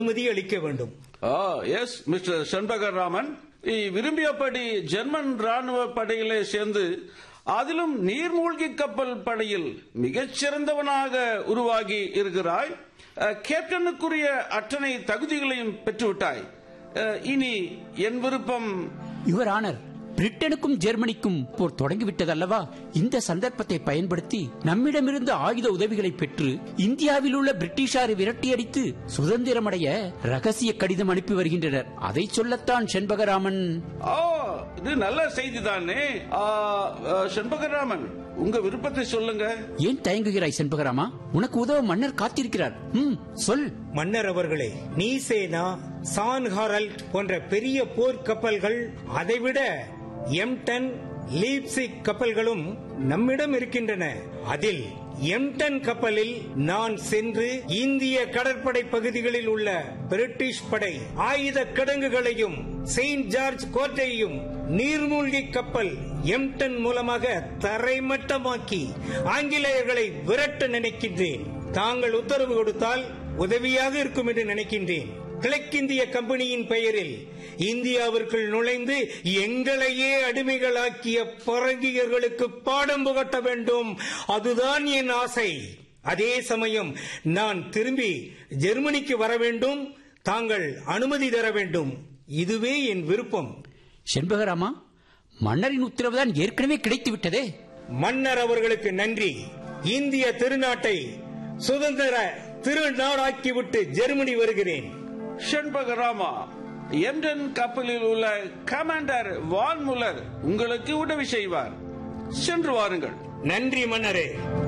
அனுமதி அளிக்க வேண்டும் எஸ் மிஸ்டர் செண்பகராமன் விரும்பியபடி ஜெர்மன் ராணுவ படையிலே சேர்ந்து அதிலும் நீர்மூழ்கி கப்பல் படையில் மிகச்சிறந்தவனாக உருவாகி இருக்கிறாய் அஹ், கேப்டனுக்குரிய அத்தனை தகுதிகளையும் பெற்றுவிட்டாய் அஹ், இனி என் விருப்பம் யுவர் ஆனர் பிரிட்டனுக்கும் ஜெர்மனிக்கும் போர் தொடங்கிவிட்டதல்லவா இந்த சந்தர்ப்பத்தை பயன்படுத்தி நம்மிடமிருந்து ஆயுத உதவிகளை பெற்று இந்தியாவில் உள்ள பிரிட்டிஷாரை விரட்டியடித்து சுதந்திரமடைய ரகசிய கடிதம் அனுப்பி வருகின்றனர் அதை சொல்லத்தான் செண்பகராமன் ஆ இது நல்ல செய்தி தானே செண்பகராமன் உங்க விருப்பத்தை சொல்லுங்க ஏன் தயங்குகிறாய் செண்பகராமா உனக்கு உதவ மன்னர் காத்திருக்கிறார் ம் சொல் மன்னர் அவர்களே நீசேனா சான் ஹாரல்ட் போன்ற பெரிய போர் கப்பல்கள் அதைவிட எம்டன் லீப்சிக் கப்பல்களும் நம்மிடம் இருக்கின்றன அதில் எம்டன் கப்பலில் நான் சென்று இந்திய கடற்படை பகுதிகளில் உள்ள பிரிட்டிஷ் படை ஆயுத கிடங்குகளையும் செயின்ட் ஜார்ஜ் கோட்டையையும் நீர்மூழ்கி கப்பல் எம்டன் மூலமாக தரைமட்டமாக்கி ஆங்கிலேயர்களை விரட்ட நினைக்கின்றேன் தாங்கள் உத்தரவு கொடுத்தால் உதவியாக இருக்கும் என்று நினைக்கின்றேன் கிழக்கிந்திய கம்பெனியின் பெயரில் இந்தியாவிற்குள் நுழைந்து எங்களையே அடிமைகளாக்கிய பரங்கியர்களுக்கு பாடம் புகட்ட வேண்டும் அதுதான் என் ஆசை அதே சமயம் நான் திரும்பி ஜெர்மனிக்கு வர வேண்டும் தாங்கள் அனுமதி தர வேண்டும் இதுவே என் விருப்பம் செண்பகராமா மன்னரின் உத்தரவுதான் ஏற்கனவே கிடைத்து விட்டதே மன்னர் அவர்களுக்கு நன்றி இந்திய திருநாட்டை சுதந்திர திருநாடாக்கிவிட்டு ஜெர்மனி வருகிறேன் செண்பகராமா எம்டன் கப்பலில் உள்ள கமாண்டர் வான் முல்லர் உங்களுக்கு உதவி செய்வார் சென்று வாருங்கள் நன்றி மன்னரே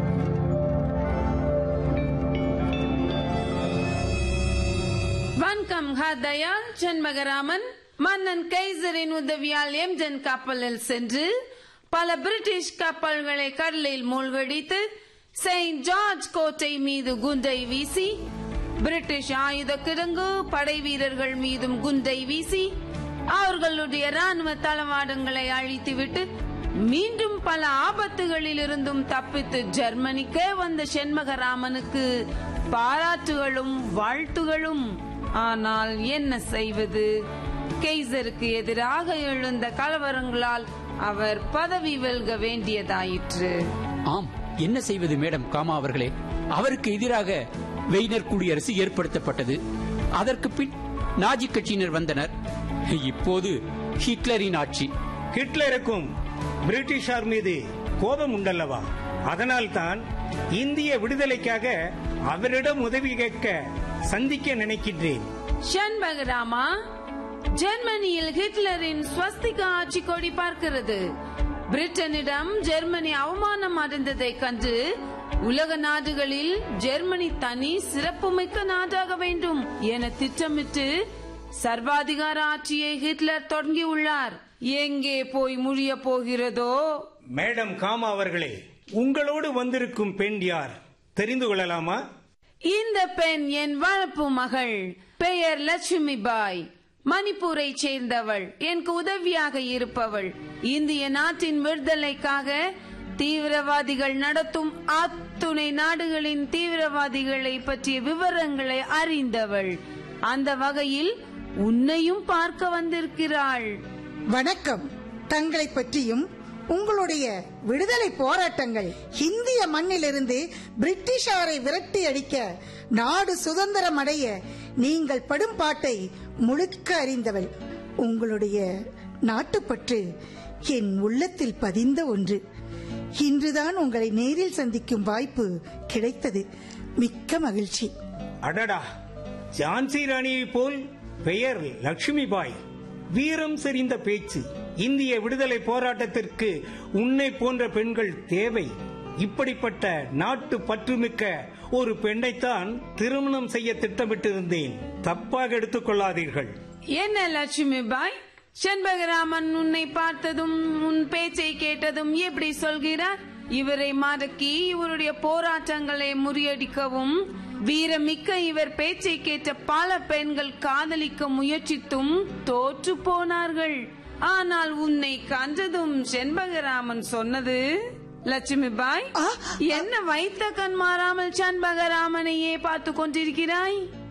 வணக்கம் ஹதயால் செண்பகராமன் மன்னன் கைசரின் உதவியால் எம்ஜன் கப்பலில் சென்று பல பிரிட்டிஷ் கப்பல்களை கடலில் மூழ்கடித்து செயின்ட் ஜார்ஜ் கோட்டை மீது குண்டை வீசி பிரிட்டிஷ் ஆயுத கிடங்கு படை வீரர்கள் மீதும் குண்டை வீசி அவர்களுடைய ராணுவ தளவாடங்களை அழித்துவிட்டு மீண்டும் பல ஆபத்துகளில் இருந்தும் தப்பித்து ஜெர்மனிக்கே வந்த செண்பகராமனுக்கு பாராட்டுகளும் வாழ்த்துகளும் ஆனால் என்ன செய்வது கெய்சருக்கு எதிராக எழுந்த கலவரங்களால் அவர் பதவி வெல்க வேண்டியதாயிற்று ஆம் என்ன செய்வது மேடம் காமா அவர்களே அவருக்கு எதிராக வெய்னர் குடியரசு ஏற்படுத்தப்பட்டது அதற்கு பின் நாஜி கட்சியினர் வந்தனர் இப்போது ஹிட்லரின் ஆட்சி ஹிட்லருக்கும் பிரிட்டிஷார் மீது கோபம் உண்டல்லவா அதனால்தான் இந்திய விடுதலைக்காக அவரிடம் உதவி கேட்க சந்திக்க நினைக்கின்றேன் ஷண்பகராமா ஜெர்மனியில் ஹிட்லரின் ஸ்வஸ்திகா ஆட்சி கொடி பார்க்கிறது பிரிட்டனிடம் ஜெர்மனி அவமானம் அடைந்ததைக் கண்டு உலக நாடுகளில் ஜெர்மனி தனி சிறப்புமிக்க நாடாக வேண்டும் என திட்டமிட்டு சர்வாதிகார ஆட்சியை ஹிட்லர் தொடங்கியுள்ளார் எங்கே போய் முடிய போகிறதோ மேடம் காமா அவர்களே உங்களோடு வந்திருக்கும் பெண் யார் தெரிந்து கொள்ளலாமா இந்த பெண் என் வளர்ப்பு மகள் பெயர் லட்சுமி பாய் மணிப்பூரை சேர்ந்தவள் எனக்கு உதவியாக இருப்பவள் இந்திய நாட்டின் விடுதலைக்காக தீவிரவாதிகள் நடத்தும் அத்துணை நாடுகளின் தீவிரவாதிகளை பற்றிய விவரங்களை அறிந்தவள் அந்த வகையில் உன்னையும் பார்க்க வந்திருக்கிறாள் வணக்கம் தங்களை பற்றியும் உங்களுடைய விடுதலை போராட்டங்கள் இந்திய மண்ணிலிருந்து பிரிட்டிஷாரை விரட்டி அடிக்க நாடு சுதந்திரம் அடைய நீங்கள் படும் பாட்டை முழுக்க அறிந்தவள் உங்களுடைய நாட்டுப்பற்று என் உள்ளத்தில் பதிந்த ஒன்று இன்றுதான் உங்களை நேரில் சந்திக்கும் வாய்ப்பு கிடைத்தது மிக்க மகிழ்ச்சி அடடா ஜான்சி ராணியை போல் பெயர் லட்சுமி பாய் வீரம் செறிந்த பேச்சு இந்திய விடுதலை போராட்டத்திற்கு உன்னை போன்ற பெண்கள் தேவை இப்படிப்பட்ட நாட்டு பற்றுமிக்க ஒரு பெண்ணைத்தான் திருமணம் செய்ய திட்டமிட்டிருந்தேன் தப்பாக எடுத்துக்கொள்ளாதீர்கள் என்ன லட்சுமி பாய் செண்பகராமன் உன்னை பார்த்ததும் உன் பேச்சை கேட்டதும் எப்படி சொல்கிறார் இவரை மடக்கி இவருடைய போராட்டங்களை முறியடிக்கவும் வீரமிக்க இவர் பேச்சை கேட்ட பல பெண்கள் காதலிக்க முயற்சித்தும் தோற்று போனார்கள் ஆனால் உன்னை கண்டதும் செண்பகராமன் சொன்னது லட்சுமி பாய் ஆ, என்ன வைத்த கண் மாறாமல் செண்பகராமனையே பார்த்து கொண்டிருக்கிறாய்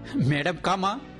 மேடம் காமா